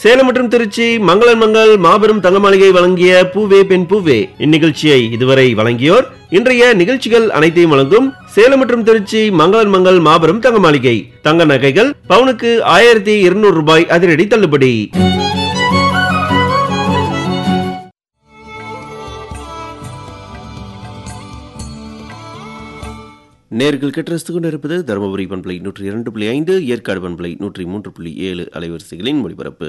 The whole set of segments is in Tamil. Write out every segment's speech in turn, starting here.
சேலம் மற்றும் திருச்சி மங்களன் மங்கள் மாபெரும் தங்க மாளிகை வழங்கிய பூவே பெண் பூவே இந்நிகழ்ச்சியை இதுவரை வழங்கியோர் இன்றைய நிகழ்ச்சிகள் அனைத்தையும் வழங்கும் சேலம் மற்றும் திருச்சி மங்களன் மங்கள் மாபெரும் தங்க மாளிகை தங்க நகைகள் பவுனுக்கு ஆயிரத்தி இருநூறு ரூபாய் அதிரடி தள்ளுபடி நேர்கள் கெட்டரசு கொண்டிருப்பது தருமபுரி பண்பலை நூற்றி இரண்டு புள்ளி ஐந்து ஏற்காடு பண்பலை நூற்றி மூன்று புள்ளி ஏழு அலைவரிசைகளின் ஒளிபரப்பு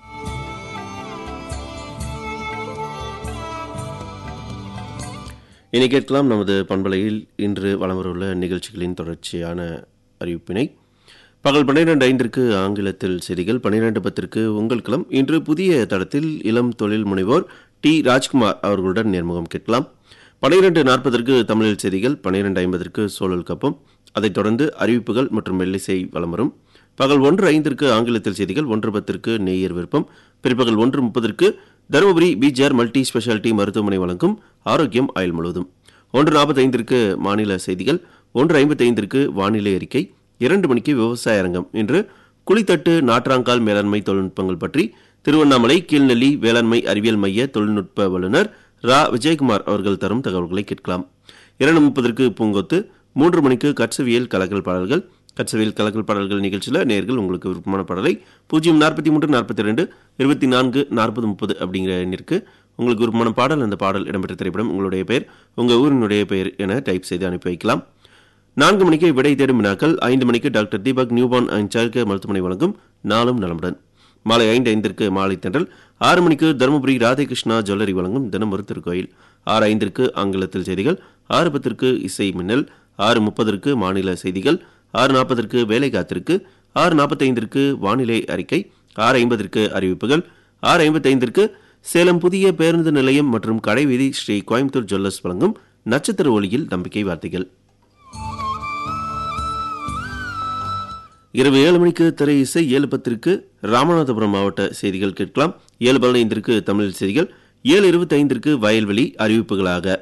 இனி கேட்கலாம் நமது பண்பலையில் இன்று வலம் வரவுள்ள நிகழ்ச்சிகளின் தொடர்ச்சியான அறிவிப்பினை பகல் பன்னிரண்டு ஐந்திற்கு ஆங்கிலத்தில் செய்திகள் பன்னிரண்டு பத்திற்கு உங்கள் களம் இன்று புதிய தடத்தில் இளம் தொழில் முனைவோர் டி ராஜ்குமார் அவர்களுடன் நேர்முகம் கேட்கலாம் பன்னிரண்டு நாற்பதற்கு தமிழில் செய்திகள் பன்னிரண்டு ஐம்பதற்கு சோழல் கப்பம் அதைத் தொடர்ந்து அறிவிப்புகள் மற்றும் மெல்லிசை வலம் வரும் பகல் ஒன்று ஐந்திற்கு ஆங்கிலத்தில் செய்திகள் ஒன்று பத்திற்கு நேயர் விருப்பம் பிற்பகல் ஒன்று முப்பதற்கு தருமபுரி பிஜிஆர் மல்டி ஸ்பெஷாலிட்டி மருத்துவமனை வழங்கும் ஆரோக்கியம் ஆயுள் முழுவதும் ஒன்று நாற்பத்தைந்திற்கு மாநில செய்திகள் ஒன்று ஐம்பத்தைந்திற்கு வானிலை அறிக்கை இரண்டு மணிக்கு விவசாய அரங்கம் இன்று குளித்தட்டு நாற்றாங்கால் மேலாண்மை தொழில்நுட்பங்கள் பற்றி திருவண்ணாமலை கீழ்நெல்லி வேளாண்மை அறிவியல் மைய தொழில்நுட்ப வல்லுநர் ரா விஜயகுமார் அவர்கள் தரும் தகவல்களை கேட்கலாம் இரண்டு முப்பதற்கு பூங்கொத்து மூன்று மணிக்கு கட்சவியல் கலக்கல் பாடல்கள் கட்சவியல் கலக்கல் பாடல்கள் நிகழ்ச்சியில் நேர்கள் உங்களுக்கு விருப்பமான பாடலை பூஜ்ஜியம் நாற்பத்தி மூன்று நாற்பத்தி ரெண்டு இருபத்தி நான்கு நாற்பது முப்பது அப்படிங்கிற எண்ணிற்கு உங்களுக்கு விருப்பமான பாடல் அந்த பாடல் இடம்பெற்ற திரைப்படம் உங்களுடைய பெயர் உங்கள் ஊரினுடைய பெயர் என டைப் செய்து அனுப்பி வைக்கலாம் நான்கு மணிக்கு விடை தேடும் வினாக்கள் ஐந்து மணிக்கு doctor Deepak newborn and child care மருத்துவமனை வழங்கும் நாளும் நலமுடன் மாலை ஐந்து ஐந்திற்கு மாலை தென்றல் ஆறு மணிக்கு தருமபுரி ராதேகிருஷ்ணா ஜுவல்லரி வழங்கும் தினம் ஒரு திருக்கோயில் ஆறு ஐந்திற்கு ஆங்கிலத்தில் செய்திகள் ஆறு பத்திற்கு இசை மின்னல் ஆறு முப்பதற்கு மாநில செய்திகள் ஆறு நாற்பதற்கு வேலை காத்திருக்கு ஆறு நாற்பத்தைந்திற்கு வானிலை அறிக்கை ஆறு ஐம்பதற்கு அறிவிப்புகள் ஆறு ஐம்பத்தைந்திற்கு சேலம் புதிய பேருந்து நிலையம் மற்றும் கடைவீதி ஸ்ரீ கோயம்புத்தூர் ஜுவல்லர்ஸ் வழங்கும் நட்சத்திர ஒளியில் நம்பிக்கை வார்த்தைகள் இரவு ஏழு மணிக்கு திரை இசை ஏழு பத்திற்கு ராமநாதபுரம் மாவட்ட செய்திகள் கேட்கலாம் ஏழு பதினைந்திற்கு தமிழ் செய்திகள் ஏழு இருபத்தி ஐந்திற்கு வயல்வெளி அறிவிப்புகளாக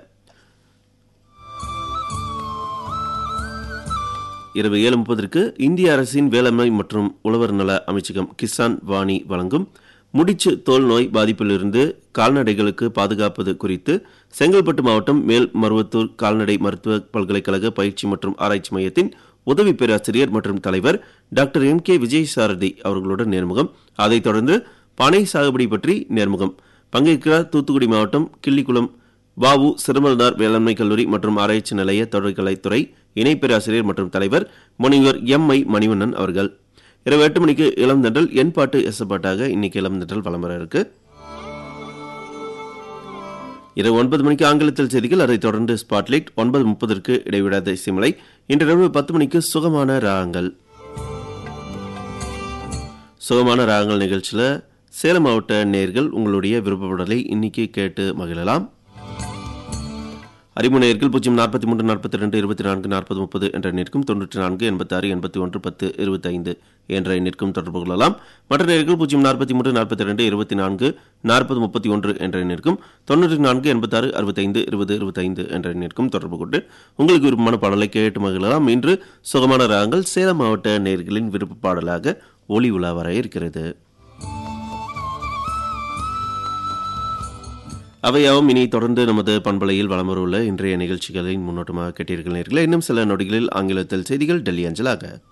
இரவு ஏழு முப்பதற்கு இந்திய அரசின் வேளாண்மை மற்றும் உழவர் நல அமைச்சகம் கிசான் வாணி வழங்கும் முடிச்சு தோல் நோய் பாதிப்பிலிருந்து கால்நடைகளுக்கு பாதுகாப்பது குறித்து செங்கல்பட்டு மாவட்டம் மேல் மருவத்தூர் கால்நடை மருத்துவ பல்கலைக்கழக பயிற்சி மற்றும் ஆராய்ச்சி மையத்தின் உதவி பேராசிரியர் மற்றும் தலைவர் doctor M K Vijay Sarathi அவர்களுடன் நேர்முகம் அதைத் தொடர்ந்து பனை சாகுபடி பற்றி நேர்முகம் பங்கேற்கிறார் தூத்துக்குடி மாவட்டம் கிள்ளிக்குளம் வாவு சிறுமல்னார் வேளாண்மை கல்லூரி மற்றும் ஆராய்ச்சி நிலைய தொடர்கலைத்துறை இணை பேராசிரியர் மற்றும் தலைவர் முனைவர் எம் ஐ மணிவண்ணன் அவர்கள் இரவு எட்டு மணிக்கு இளம் தென்றல் என் பாட்டு எஸ் பாட்டாக இன்னைக்கு இளம் தென்றல் வலம் வர இருக்கு இரவு ஒன்பது மணிக்கு ஆங்கிலத்தில் செய்திகள் அதைத் தொடர்ந்து ஸ்பாட்லைட் ஒன்பது முப்பதற்கு இடைவிடாத இசைமலை இன்று இரவு பத்து மணிக்கு சுகமான ராகங்கள் சுகமான ராகங்கள் நிகழ்ச்சியில் சேலம் மாவட்ட நேர்கள் உங்களுடைய விருப்பப்படலை இன்னைக்கு கேட்டு மகிழலாம் அறிமுக நேர்கள் பூஜ்ஜியம் நாற்பத்தி மூன்று நாற்பத்தி ரெண்டு இருபத்தி நான்கு நாற்பது முப்பது என்ற எண்ணிற்கும் தொண்ணூற்றி நான்கு எண்பத்தாறு எண்பத்தி ஒன்று பத்து இருபத்தைந்து என்ற எண்ணிற்கும் தொடர்பு கொள்ளலாம் மற்ற நேர்கள் பூஜ்ஜியம் நாற்பத்தி மூன்று நாற்பத்தி ரெண்டு இருபத்தி நான்கு நாற்பது முப்பத்தி ஒன்று என்ற எண்ணிற்கும் தொண்ணூற்றி நான்கு எண்பத்தாறு அறுபத்தைந்து இருபது இருபத்தைந்து என்ற எண்ணிற்கும் தொடர்பு கொண்டு உங்களுக்கு விருப்பமான பாடலை கேட்டு மகிழலாம் இன்று சுகமான ராகங்கள் சேலம் மாவட்ட நேர்களின் விருப்ப பாடலாக ஒளி உலா வர இருக்கிறது அவையாவும் இனி தொடர்ந்து நமது பண்பலையில் வலம் வரவுள்ள இன்றைய நிகழ்ச்சிகளின் முன்னோட்டமாக கேட்டீர்கள் நேர்களே இன்னும் சில நொடிகளில் ஆங்கிலத்தில் செய்திகள் டெல்லி அஞ்சலாக